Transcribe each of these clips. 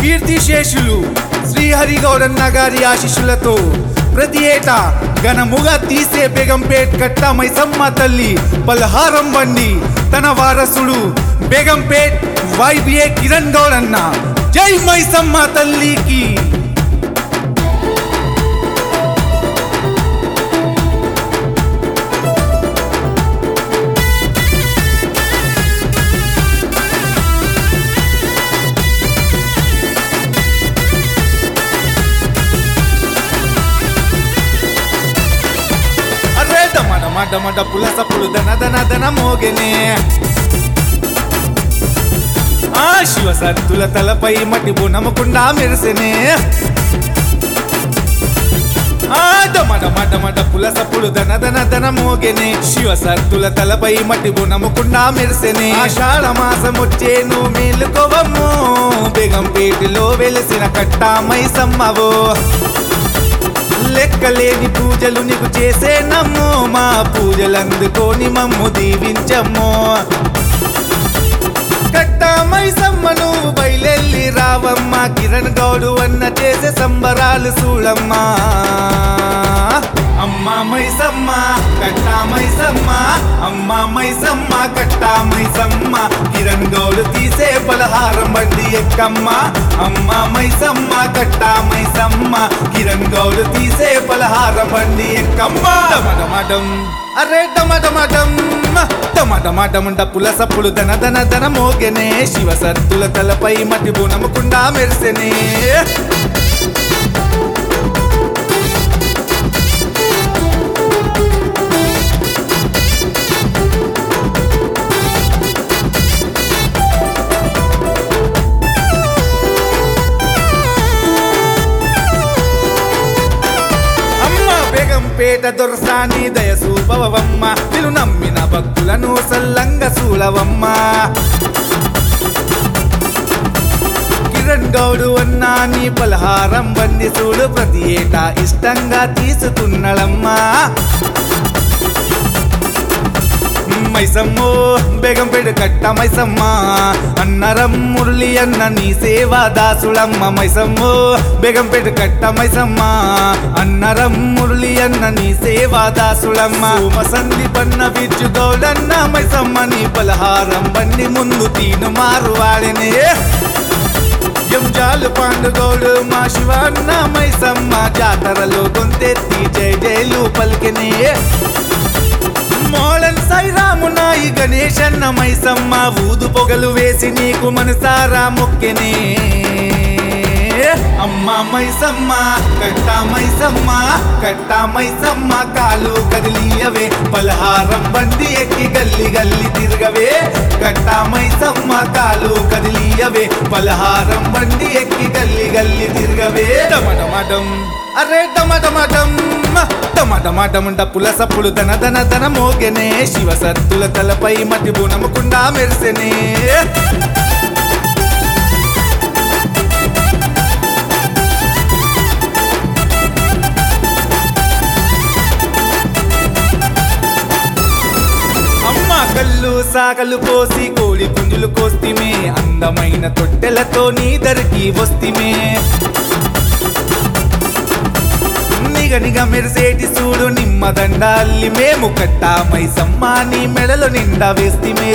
కీర్తిశేషులు శ్రీహరిగౌడన్న గారి ఆశిష్యులతో ప్రతి ఏటా ఘనముగా తీసే బేగంపేట్ కట్ట మైసమ్మ తల్లి పలహారం బండి తన వారసుడు బేగంపేట్ వైబిఏ కిరణ్ గౌడన్న జై మైసమ్మ తల్లికి అరే డమ డమ డమ డప్పుల సప్పుడు దన దన దన మోగెనే ఆ శివ సత్తుల తలపై మట్టి బునమకుండా మెరిసెనే ఆ డమ డమ డమ డప్పుల సప్పుడు దన దన దన మోగెనే శివ సత్తుల తలపై మట్టి బునమకుండా మెరిసెనే ఆషాఢ మాసం వచ్చేను మేలుకోవమ్ము బేగంపేటలో వెలిసిన కట్టామై సమ్మవో లెక్కలేని పూజలు నీకు చేసే నమ్మో మా పూజలందుకోని మమ్ము దీవించమ్మో కట్టామై సమ్మ నువ్వు బయలెల్లి రావమ్మ కిరణ్ గౌడు అన్న చేసే సంబరాలు చూడమ్మా అమ్మ మైసమ్మ కట్టా మైసమ్మ అమ్మ మైసమ్మ కట్టా మైసమ్మ కిరణ్ గౌడు తీసే పలహారం బండి ఎక్కమ్మ అమ్మ మైసమ్మ కట్టా మైసమ్మ కిరణ్ గౌడు తీసే పలహారం బండి ఎక్కమ్మ డమడమడం అరే డమడమడం డమడమడం డప్పుల సప్పుడు దన దన దన మోగెనే శివ సత్తుల తలపై మట్టి బునముకుండా మెరిసెనే అమ్మ బేగంపేట దొరసాని దయసూపవమ్మ నిన్ను నమ్మిన భక్తులను సల్లంగ సూలవమ్మ కిరణ్ గౌడు అన్నా నీ పలహారం బండి చూడు ప్రతి ఏటా ఇష్టంగా తీసుకున్నడమ్మా మైసమ్మో బేగంపేట కట్ట మైసమ్మ అన్నరం మురళి అన్న నీ సేవా దాసుడమ్మ మైసమ్మో బేగంపేట కట్ట మైసమ్మ అన్నరం మురళి అన్న నీ సేవా దాసుడమ్మ సోమసంది పన్న విద్యు గౌడన్న మైసమ్మ నీ పలహారం బండి ముందు తీను మారు వాడనే ఎంజాలు పాండుగౌడు మా శివన్న మైసమ్మ జాతరలో గొంతెత్తి జై జైలు పలికినే మోళన్ సైరాము నాయి గణేశన్న మైసమ్మ ఊదు పొగలు వేసి నీకు మనసారా మొక్కెనే అమ్మ మైసమ్మ కట్టా మైసమ్మ కట్టా మైసమ్మ కాలు కదిలియవే పలహారం బండి ఎక్కి గల్లి గల్లి తిరగవే కట్టా మైసమ్మ కాలు కదిలియవే పలహారం బండి ఎక్కి గల్లి గల్లి తిరగవే డమడమడం అరే డమడమడం డమడమడం డప్పుల సప్పుడు దన దన దన మోగెనే శివ సత్తుల తలపై మట్టి బునముకుండా మెరిసెనే అమ్మ కళ్ళు సాగలు పోసి కోడి పుంజులు కోస్తిమే అందమైన తొట్టెలతో నీ దరికి వస్తిమే నిగనిగ మెరిసేటి చూడు నిమ్మదండ అల్లి మేము కట్టా మైసమ్మ నీ మెడలో నిండా వేస్తిమే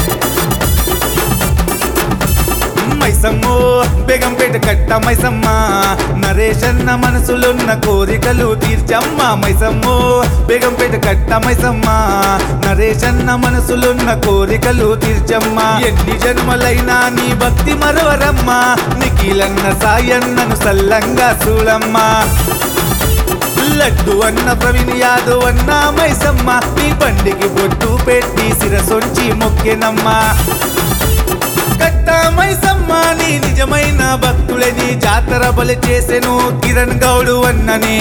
మైసమ్మో బేగంపేట కట్ట మైసమ్మ నరేషన్న మనసులున్న కోరికలు తీర్చమ్మ మైసమ్మో బేగంపేట కట్ట మైసమ్మ నరేషన్న మనసులున్న కోరికలు తీర్చమ్మ ఎన్ని జన్మలైనా నీ భక్తి మరవరమ్మ నిఖిలన్న సాయన్నను సల్లంగా చూడమ్మ లడ్డు అన్న ప్రవీణ్ యాదవ్ అన్న మైసమ్మ నీ బండికి బొట్టు పెట్టి శిరసొంచి మొక్కెనమ్మా కట్టా మైసమ్మ నీ నిజమైన భక్తులని జాతర బలి చేసెను కిరణ్ గౌడు అన్ననే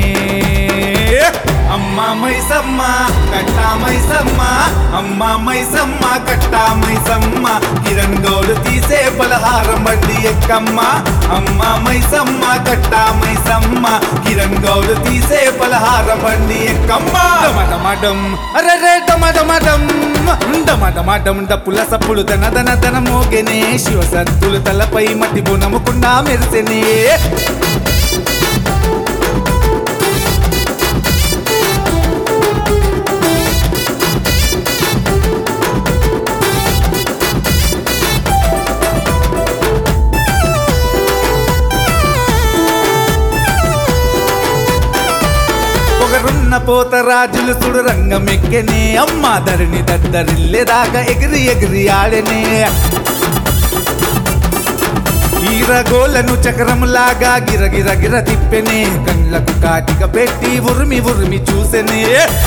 అమ్మ మైసమ్మ కట్టా మైసమ్మ అమ్మ మైసమ్మ కట్టా మైసమ్మ కిరణ్ గౌడు తీసే పలహారం బండి ఎక్కమ్మ అమ్మ మైసమ్మ కట్టా మైసమ్మ కిరణ్ గౌడు తీసే పలహారం బండి ఎక్కమ్మ డమడమడం అరే రే డమడమడం డమడమాటం డప్పుల సప్పుడు దన దన దన మోగెనే శివ సత్తులు తలపై మట్టి బునముకుండా మెరిసెనే పొగరున్న పోత రాజులు సుడు రంగమెక్కెనే అమ్మ ధరణి దద్దరిల్లేదాకా ఎగిరి ఎగిరి ఆడెనే ఈరగోలను చక్రములాగా గిరగిర గిర తిప్పెనే కళ్ళకు కాటిక పెట్టి ఉరిమి ఉరిమి చూసెనే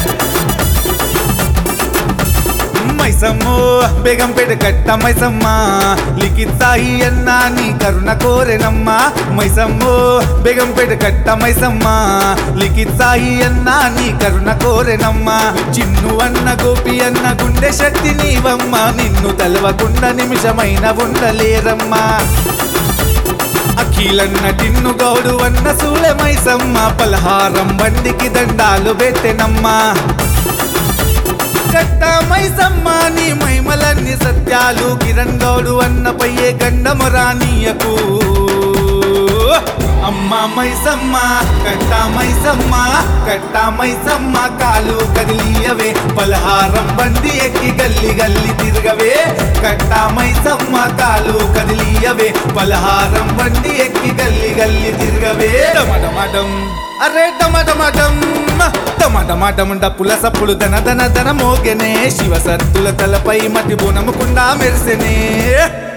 మైసమ్మో బేగం పెడ కట్ట మైసమ్మ లిఖితాయి అన్నా నీ కరుణ కోరెనమ్మా మైసమ్మో బేగం పెడ కట్ట మైసమ్మ లిఖితాయి అన్నా నీ కరుణ కోరెనమ్మా చిన్ను అన్న గోపి అన్న గుండె శక్తి నీవమ్మ నిన్ను తలవకుండా నిమిషమైన ఉండలేరమ్మా అఖిలన్న టిన్ను గౌడు అన్న సూలె మైసమ్మ పలహారం బండికి దండాలు పెట్టెనమ్మా కట్ట మైసమ్మ నీ మైమలన్ని సత్యాలు కిరణ్ గౌడు అన్నపయ్యే గండము రానీయకు అమ్మ మైసమ్మ కట్ట మైసమ్మ కట్ట మైసమ్మ కాలు కదిలియవే పలహారం బండి ఎక్కి గల్లి గల్లి తిరగవే కట్ట మైసమ్మ కాలు కదిలియవే పలహారం బండి ఎక్కి గల్లి గల్లి తిరగవే డమడమడం అరే డమడమడం డమడమడం డప్పుల సప్పుడు దన దన దన మోగెనే శివ సత్తుల తలపై మట్టి బోనముకుండా మెరిసెనే